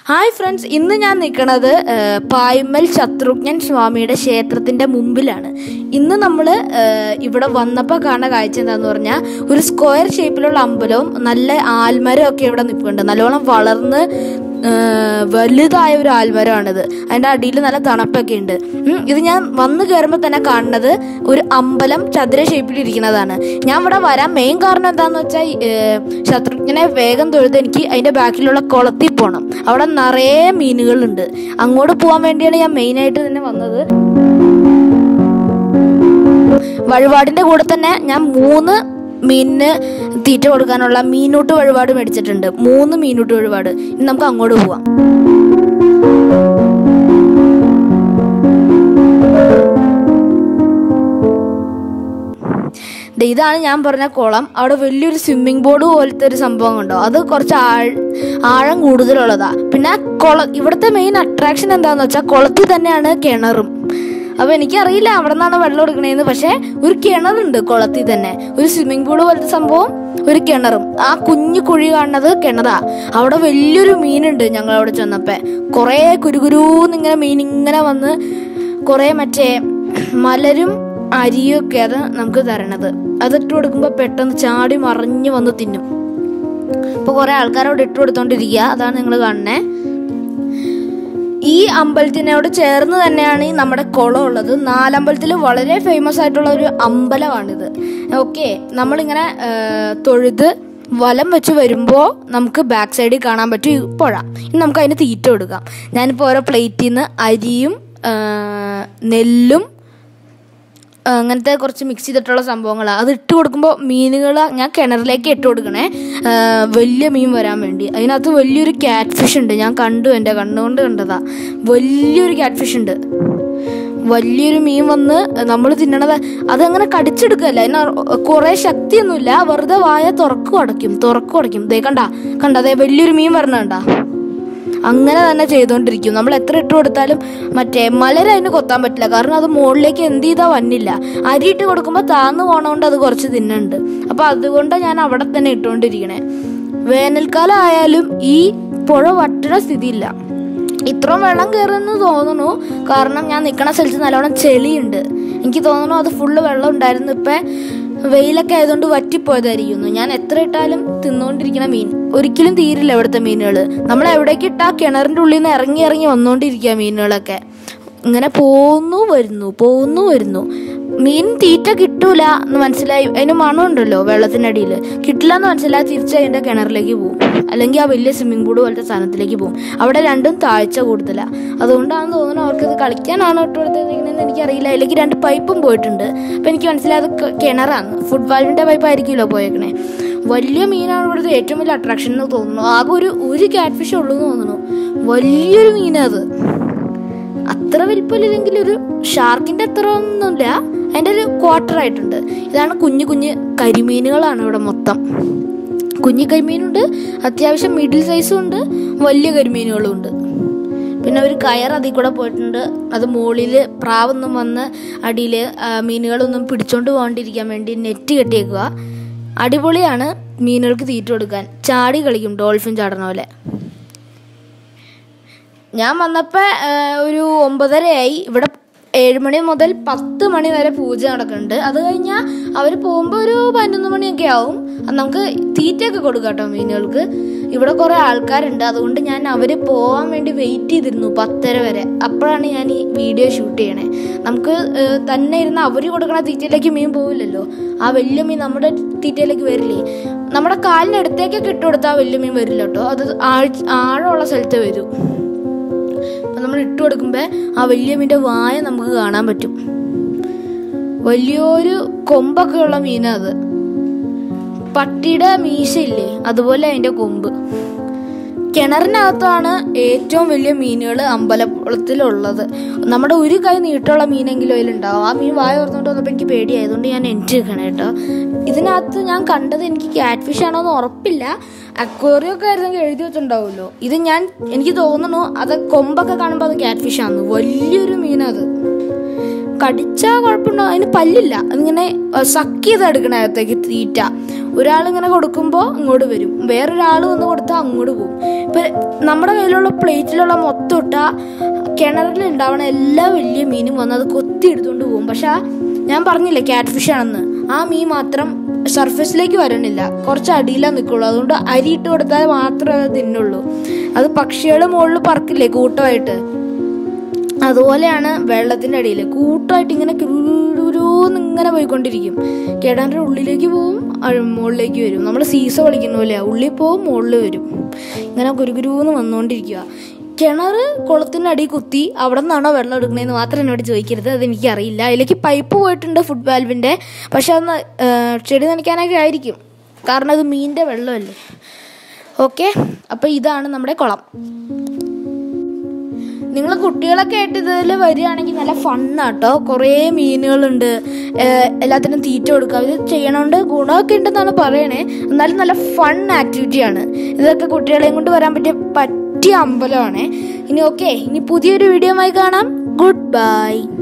hi friends ഇന്ന് ഞാൻ നിൽക്കുന്നത് പായ്മൽ ശത്രുഘ്നൻ സ്വാമിയുടെ ക്ഷേത്രത്തിന്റെ മുമ്പിലാണ് ഇന്ന് നമ്മൾ ഇവിടെ വന്നപ്പോൾ കാണുന്ന കാഴ്ച എന്താന്ന് പറഞ്ഞാൽ ഒരു സ്ക്വയർ ഷേപ്പിലുള്ള അമ്പലവും നല്ല ആൽമരം ഒക്കെ ഇവിടെ നിൽക്കുന്നുണ്ട് നല്ലോണം വളർന്ന് ആ, വലുതായ ഒരു ആൽമരമാണിത് അതിൻ്റെ അടിയിൽ നല്ല തണുപ്പൊക്കെ ഉണ്ട് ഉം, ഇത് ഞാൻ വന്ന് കയറുമ്പോൾ തന്നെ കാണുന്നത് ഒരു അമ്പലം ചതുര ഷേപ്പിൽ ഇരിക്കുന്നതാണ് ഞാൻ ഇവിടെ വരാൻ മെയിൻ കാരണം എന്താന്ന് വെച്ചാൽ ശത്രുഘ്നെ വേഗം തൊഴുത് എനിക്ക് അതിൻ്റെ ബാക്കിലുള്ള കുളത്തിൽ പോകണം അവിടെ നിറയെ മീനുകളുണ്ട് അങ്ങോട്ട് പോകാൻ വേണ്ടിയാണ് ഞാൻ മെയിനായിട്ട് തന്നെ വന്നത് വഴിപാടിന്റെ കൂടെ തന്നെ ഞാൻ മൂന്ന് മീനിന് തീറ്റ കൊടുക്കാനുള്ള മീനൂട്ട് വഴിപാട് മേടിച്ചിട്ടുണ്ട് മൂന്ന് മീനൂട്ട് വഴിപാട് ഇനി നമുക്ക് അങ്ങോട്ട് പോവാം ദേ ഇതാണ് ഞാൻ പറഞ്ഞ കുളം അവിടെ വലിയൊരു സ്വിമ്മിംഗ് ബോർഡ് പോലത്തെ ഒരു സംഭവം കണ്ടോ അത് കുറച്ച് ആഴ ആഴം കൂടുതലുള്ളതാ പിന്നെ ആ കുള ഇവിടുത്തെ മെയിൻ അട്രാക്ഷൻ എന്താന്ന് വെച്ചാൽ കുളത്തിൽ തന്നെയാണ് കിണറും അപ്പൊ എനിക്കറിയില്ല അവിടെ നിന്നാണ് വെള്ളം എടുക്കണേന്ന് പക്ഷെ ഒരു കിണറുണ്ട് കുളത്തിൽ തന്നെ ഒരു സ്വിമ്മിംഗ് പൂള് പോലത്തെ സംഭവം ഒരു കിണറും ആ കുഞ്ഞു കുഴി കാണുന്നത് കിണറാ അവിടെ വലിയൊരു മീനുണ്ട് ഞങ്ങൾ അവിടെ ചെന്നപ്പോ കുറേ കുരുകുരൂന്നിങ്ങനെ മീൻ ഇങ്ങനെ വന്ന് കുറേ മറ്റേ മലരും അരിയും ഒക്കെ അത് നമുക്ക് തരണത് അതിട്ട് കൊടുക്കുമ്പോൾ പെട്ടെന്ന് ചാടി മറിഞ്ഞു വന്ന് തിന്നും ഇപ്പൊ കുറെ ആൾക്കാർ അവിടെ ഇട്ട് കൊടുത്തോണ്ടിരിക്കുക അതാണ് നിങ്ങൾ കാണുന്നേ ഈ അമ്പലത്തിനോട് ചേർന്ന് തന്നെയാണ് ഈ നമ്മുടെ കുളം ഉള്ളത് നാലമ്പലത്തിൽ വളരെ ഫേമസ് ആയിട്ടുള്ള ഒരു അമ്പലമാണിത് ഓക്കെ നമ്മളിങ്ങനെ ആ, തൊഴുത് വലം വെച്ച് വരുമ്പോൾ നമുക്ക് ബാക്ക് സൈഡിൽ കാണാൻ പറ്റും ഈ പുഴ ഇനി നമുക്ക് അതിന് തീറ്റ കൊടുക്കാം ഞാനിപ്പോൾ ഓരോ പ്ലേറ്റിൽ നിന്ന് അരിയും ആ, നെല്ലും ആ, അങ്ങനത്തെ കുറച്ച് മിക്സ് ചെയ്തിട്ടുള്ള സംഭവങ്ങളാണ് അത് ഇട്ട് കൊടുക്കുമ്പോൾ മീനുകൾ ഞാൻ കിണറിലേക്ക് ഇട്ട് കൊടുക്കണേ ആ, വലിയ മീൻ വരാൻ വേണ്ടി അതിനകത്ത് വലിയൊരു ക്യാറ്റ് ഫിഷ് ഉണ്ട് ഞാൻ കണ്ടു എൻ്റെ കണ്ണുകൊണ്ട് കണ്ടതാ വലിയൊരു ക്യാറ്റ് ഫിഷ് ഉണ്ട് വലിയൊരു മീൻ വന്ന് നമ്മൾ തിന്നണത് അതങ്ങനെ കടിച്ചെടുക്കല്ല അതിന് കുറേ ശക്തിയൊന്നുമില്ല വെറുതെ വായ തുറക്കും അടയ്ക്കും തുറക്കും അടയ്ക്കും ദേ കണ്ട കണ്ട അതേ വലിയൊരു മീൻ വരണണ്ട അങ്ങനെ തന്നെ ചെയ്തുകൊണ്ടിരിക്കും നമ്മൾ എത്ര ഇട്ട് കൊടുത്താലും മറ്റേ മലര അതിന് കൊത്താൻ പറ്റില്ല കാരണം അത് മുകളിലേക്ക് എന്ത് ചെയ്താൽ വന്നില്ല അരി ഇട്ട് കൊടുക്കുമ്പോൾ താന്നു പോണോണ്ട് അത് കുറച്ച് തിന്നുണ്ട് അപ്പൊ അതുകൊണ്ട് ഞാൻ അവിടെ തന്നെ ഇട്ടുകൊണ്ടിരിക്കണേ വേനൽക്കാലം ആയാലും ഈ പുഴ വറ്റണ സ്ഥിതിയില്ല ഇത്രയും വെള്ളം കയറുമെന്ന് തോന്നുന്നു കാരണം ഞാൻ നിൽക്കണ സ്ഥലത്ത് നല്ലോണം ചെളിയുണ്ട് എനിക്ക് തോന്നുന്നു അത് ഫുള്ള് വെള്ളം ഉണ്ടായിരുന്നു ഇപ്പം വെയിലൊക്കെ ആയതുകൊണ്ട് വറ്റിപ്പോയതായിരിക്കുന്നു ഞാൻ എത്ര ഇട്ടാലും തിന്നുകൊണ്ടിരിക്കുന്ന മീൻ ഒരിക്കലും തീരില്ല ഇവിടുത്തെ മീനുകൾ നമ്മൾ എവിടേക്ക് ഇട്ടാ കിണറിൻ്റെ ഉള്ളിൽ നിന്ന് ഇറങ്ങി ഇറങ്ങി വന്നുകൊണ്ടിരിക്കുക മീനുകളൊക്കെ ഇങ്ങനെ പോന്നു വരുന്നു പോന്നു വരുന്നു മീൻ തീറ്റ കിട്ടൂല എന്ന് മനസ്സിലായി അതിന് മണമുണ്ടല്ലോ വെള്ളത്തിനടിയിൽ കിട്ടില്ല എന്ന് മനസ്സിലായി തിരിച്ച് അതിൻ്റെ കിണറിലേക്ക് പോകും അല്ലെങ്കിൽ ആ വലിയ സ്വിമ്മിംഗ് പൂൾ പോലത്തെ സാധനത്തിലേക്ക് പോകും അവിടെ രണ്ടും താഴ്ച കൂടുതലാണ് അതുകൊണ്ടാണെന്ന് തോന്നുന്നു അവർക്ക് ഇത് കളിക്കാനാണോ ഇട്ട് കൊടുത്തിരിക്കുന്നതെന്ന് എനിക്കറിയില്ല അല്ലെങ്കിൽ രണ്ട് പൈപ്പും പോയിട്ടുണ്ട് അപ്പം എനിക്ക് മനസ്സിലായത് ക- കിണറാണ് ഫുഡ് വാൽവിൻ്റെ പൈപ്പ് ആയിരിക്കുമല്ലോ പോയേക്കണേ വലിയ മീനാണ് ഇവിടുത്തെ ഏറ്റവും വലിയ അട്രാക്ഷൻ എന്ന് തോന്നുന്നു ആകെ ഒരു ഒരു ക്യാറ്റ് ഫിഷ് ഉള്ളൂ എന്ന് തോന്നുന്നു വലിയൊരു മീനത് അത്ര വലിപ്പമില്ലെങ്കിൽ ഒരു ഷാർക്കിന്റെ അത്ര ഒന്നുമില്ല അതിന്റെ ഒരു ക്വാർട്ടർ ആയിട്ടുണ്ട് ഇതാണ് കുഞ്ഞു കുഞ്ഞു കരിമീനുകളാണ് ഇവിടെ മൊത്തം കുഞ്ഞു കരിമീനുണ്ട് അത്യാവശ്യം മിഡിൽ സൈസും ഉണ്ട് വലിയ കരിമീനുകളും ഉണ്ട് പിന്നെ ഒരു കയർ അതിൽ കൂടെ പോയിട്ടുണ്ട് അത് മുകളിൽ പ്രാവൊന്നും വന്ന് അടിയിൽ മീനുകളൊന്നും പിടിച്ചോണ്ട് പോകാണ്ടിരിക്കാൻ വേണ്ടി നെറ്റ് കെട്ടിയേക്കുക അടിപൊളിയാണ് മീനുകൾക്ക് തീറ്റ കൊടുക്കാൻ ചാടി കളിക്കും ഡോൾഫിൻ ചാടണ പോലെ ഞാൻ വന്നപ്പോൾ ഒരു ഒമ്പതരയായി ഇവിടെ ഏഴ് മണി മുതൽ പത്ത് മണി വരെ പൂജ നടക്കുന്നുണ്ട് അത് കഴിഞ്ഞാൽ അവർ പോകുമ്പോൾ ഒരു പതിനൊന്ന് മണിയൊക്കെ ആവും അത് നമുക്ക് തീറ്റയൊക്കെ കൊടുക്കാം കേട്ടോ മീനുകൾക്ക് ഇവിടെ കുറേ ആൾക്കാരുണ്ട് അതുകൊണ്ട് ഞാൻ അവർ പോകാൻ വേണ്ടി വെയിറ്റ് ചെയ്തിരുന്നു പത്തര വരെ അപ്പോഴാണ് ഞാൻ ഈ വീഡിയോ ഷൂട്ട് ചെയ്യണേ നമുക്ക് ഏഹ്, തന്നെ ഇരുന്ന് അവർ കൊടുക്കണ തീറ്റയിലേക്ക് മീൻ പോവില്ലല്ലോ ആ വലിയ മീൻ നമ്മുടെ തീറ്റയിലേക്ക് വരില്ലേ നമ്മുടെ കാലിൻ്റെ അടുത്തേക്കൊക്കെ ഇട്ട് കൊടുത്താൽ വലിയ മീൻ വരില്ല കേട്ടോ അത് ആഴ് ആഴമുള്ള സ്ഥലത്ത് വരും അപ്പം നമ്മൾ ഇട്ട് കൊടുക്കുമ്പോൾ ആ വലിയ മീൻ്റെ വായ നമുക്ക് കാണാൻ പറ്റും വലിയൊരു കൊമ്പൊക്കെ ഉള്ള മീനാ അത് പട്ടിയുടെ മീശയില്ലേ അതുപോലെ അതിൻ്റെ കൊമ്പ് കിണറിനകത്താണ് ഏറ്റവും വലിയ മീനുകൾ അമ്പലക്കുളത്തിലുള്ളത് നമ്മുടെ ഒരു കൈ നീട്ടമുള്ള മീനെങ്കിലും അതിലുണ്ടാവും ആ മീൻ വായ തുറന്നിട്ട് വന്നപ്പോൾ എനിക്ക് പേടിയായതുകൊണ്ട് ഞാൻ എൻറ്റ് വെക്കണം കേട്ടോ ഇതിനകത്ത് ഞാൻ കണ്ടത് എനിക്ക് ക്യാറ്റ് ഫിഷ് ആണോ എന്ന് ഉറപ്പില്ല അക്വേറിയം ഒക്കെ ആയിരുന്നെങ്കിൽ എഴുതി വെച്ചിട്ടുണ്ടാവുമല്ലോ ഇത് ഞാൻ എനിക്ക് തോന്നുന്നു അത് കൊമ്പൊക്കെ കാണുമ്പോൾ അത് ക്യാറ്റ് ഫിഷ് ആണ് വലിയൊരു മീനത് കടിച്ചാൽ കുഴപ്പമുണ്ടോ അതിന് പല്ലില്ല അതിങ്ങനെ സക്ക് ചെയ്ത് എടുക്കണ അകത്തേക്ക് തീറ്റ ഒരാൾ ഇങ്ങനെ കൊടുക്കുമ്പോൾ ഇങ്ങോട്ട് വരും വേറൊരാൾ വന്ന് കൊടുത്താൽ അങ്ങോട്ട് പോകും ഇപ്പം നമ്മുടെ കയ്യിലുള്ള പ്ലേറ്റിലുള്ള മൊത്തം ഇട്ടാൽ കിണറിൽ ഉണ്ടാവണ എല്ലാ വലിയ മീനും വന്ന് അത് കൊത്തി എടുത്തുകൊണ്ട് പോകും പക്ഷെ ആ ഞാൻ പറഞ്ഞില്ലേ ക്യാറ്റ് ഫിഷ് ആണെന്ന് ആ മീൻ മാത്രം സർഫസിലേക്ക് വരണില്ല കുറച്ച് അടിയിലാ നിൽക്കുള്ളൂ അതുകൊണ്ട് അരി ഇട്ട് കൊടുത്താൽ മാത്രമേ അത് തിന്നുള്ളൂ അത് പക്ഷികൾ മുകളിൽ പറക്കില്ലേ കൂട്ടമായിട്ട് അതുപോലെയാണ് വെള്ളത്തിൻ്റെ അടിയിൽ കൂട്ടമായിട്ട് ഇങ്ങനെ കുരുന്ന് ഇങ്ങനെ പോയിക്കൊണ്ടിരിക്കും കിണറിൻ്റെ ഉള്ളിലേക്ക് പോവും അഴ് മുകളിലേക്ക് വരും നമ്മൾ സീസ കളിക്കുന്ന പോലെയാണ് ഉള്ളിൽ പോവും മുകളിൽ വരും ഇങ്ങനെ കുരുകുരുന്ന് വന്നുകൊണ്ടിരിക്കുക കിണർ കുളത്തിൻ്റെ അടി കുത്തി അവിടെ നിന്നാണോ വെള്ളം എടുക്കണതെന്ന് മാത്രം എന്നോട് ചോദിക്കരുത് അതെനിക്ക് അറിയില്ല അതിലേക്ക് പൈപ്പ് പോയിട്ടുണ്ട് ഫുഡ് വാൽവിൻ്റെ പക്ഷെ അന്ന് ചെടി നനയ്ക്കാനൊക്കെ ആയിരിക്കും കാരണം അത് മീനിൻ്റെ വെള്ളമല്ലേ ഓക്കെ അപ്പോൾ ഇതാണ് നമ്മുടെ കുളം നിങ്ങൾ കുട്ടികളൊക്കെ ആയിട്ട് ഇതിൽ വരികയാണെങ്കിൽ നല്ല ഫണ്ണാട്ടോ കുറേ മീനുകളുണ്ട് ഏഹ് എല്ലാത്തിനും തീറ്റ കൊടുക്കുക ഇത് ചെയ്യണോണ്ട് ഗുണമൊക്കെ ഉണ്ടെന്നാണ് പറയണേ എന്നാലും നല്ല ഫൺ ആക്ടിവിറ്റിയാണ് ഇതൊക്കെ കുട്ടികളെയും കൊണ്ട് വരാൻ പറ്റിയ പറ്റിയ അമ്പലമാണ് ഇനി ഓക്കെ ഇനി പുതിയൊരു വീഡിയോ ആയി കാണാം ഗുഡ് ബൈ